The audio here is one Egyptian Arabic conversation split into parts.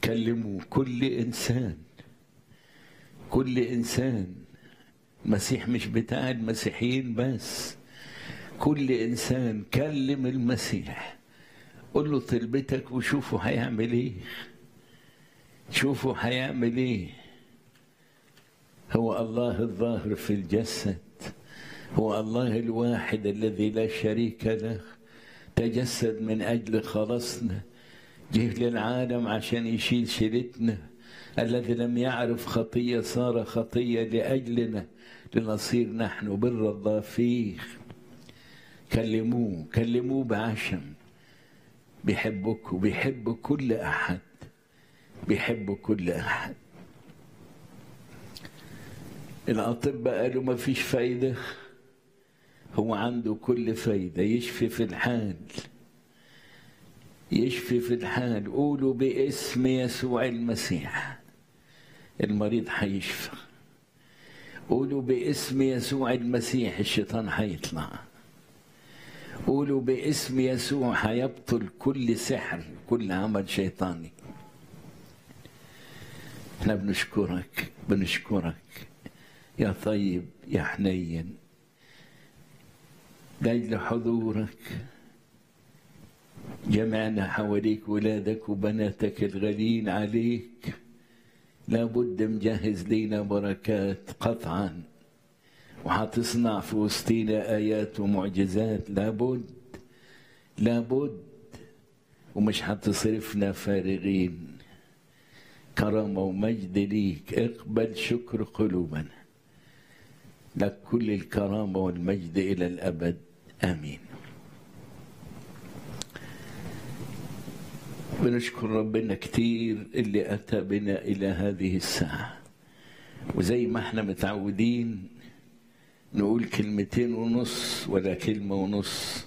كلموا كل انسان كل انسان المسيح مش بتاع المسيحيين بس كل انسان كلم المسيح قول له طلبتك وشوفوا هيعمل ايه شوفوا هيعمل ايه هو الله الظاهر في الجسد هو الله الواحد الذي لا شريك له تجسد من اجل خلاصنا جه للعالم عشان يشيل شيلتنا الذي لم يعرف خطيه صار خطيه لاجلنا لنصير نحن بر الله فيه كلموه كلموه بعشم بيحبك وبيحب كل احد بيحب كل احد الاطباء قالوا ما فيش فايده هو عنده كل فايده يشفي في الحال يشفي في الحال قولوا باسم يسوع المسيح المريض هيشفى قولوا باسم يسوع المسيح الشيطان هيطلع قولوا باسم يسوع هيبطل كل سحر كل عمل شيطاني احنا بنشكرك بنشكرك يا طيب يا حنين لاجل حضورك جمعنا حواليك ولادك وبناتك الغاليين عليك لابد مجهز لينا بركات قطعا وحتصنع في وسطينا آيات ومعجزات لابد لابد ومش حتصرفنا فارغين كرامة ومجد ليك اقبل شكر قلوبنا لك كل الكرامة والمجد إلى الأبد آمين بنشكر ربنا كتير اللي أتى بنا إلى هذه الساعة وزي ما احنا متعودين نقول كلمتين ونص ولا كلمة ونص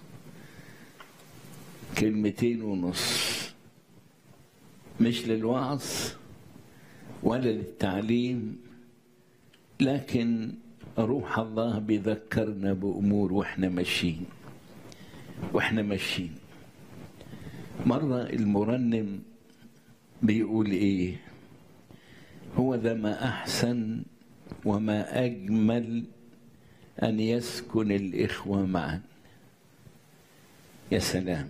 كلمتين ونص مش للوعظ ولا للتعليم لكن روح الله بيذكرنا بأمور وإحنا ماشيين وإحنا ماشيين مرة المرنم بيقول إيه هو ذا ما أحسن وما أجمل أن يسكن الإخوة معا يا سلام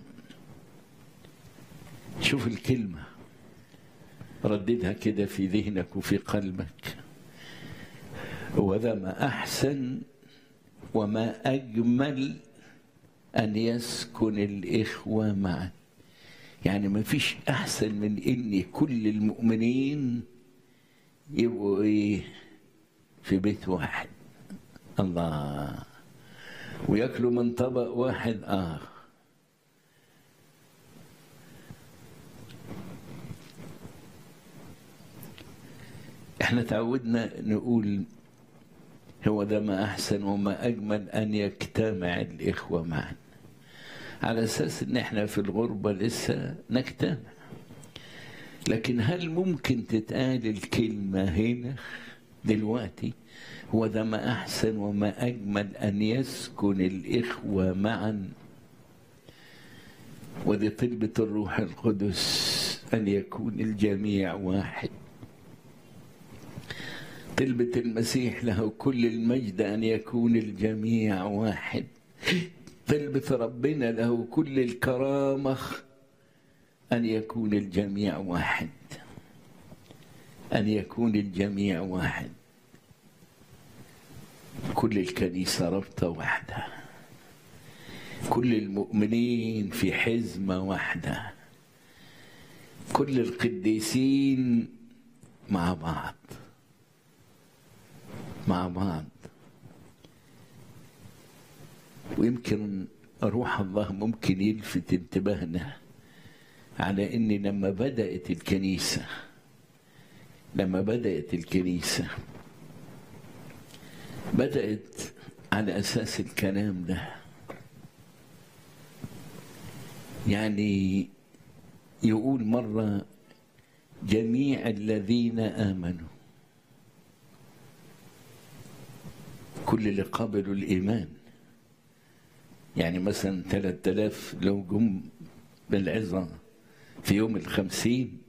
شوف الكلمة رددها كده في ذهنك وفي قلبك وذا ما أحسن وما أجمل أن يسكن الإخوة معا يعني ما فيش أحسن من إن كل المؤمنين يبقوا إيه في بيت واحد الله وياكلوا من طبق واحد آه احنا تعودنا نقول هو ده ما أحسن وما أجمل أن يجتمع الإخوة معا على أساس إن إحنا في الغربة لسه نجتمع لكن هل ممكن تتقال الكلمة هنا دلوقتي هو ده ما أحسن وما أجمل أن يسكن الإخوة معا ودي طلبة الروح القدس أن يكون الجميع واحد طلبة المسيح له كل المجد أن يكون الجميع واحد طلبة ربنا له كل الكرامة أن يكون الجميع واحد أن يكون الجميع واحد كل الكنيسة ربطة واحدة كل المؤمنين في حزمة واحدة كل القديسين مع بعض مع بعض ويمكن روح الله ممكن يلفت انتباهنا على ان لما بدات الكنيسه لما بدات الكنيسه بدات على اساس الكلام ده يعني يقول مره جميع الذين امنوا كل اللي قبلوا الإيمان يعني مثلا ثلاثة آلاف لو جم بالعظة في يوم الخمسين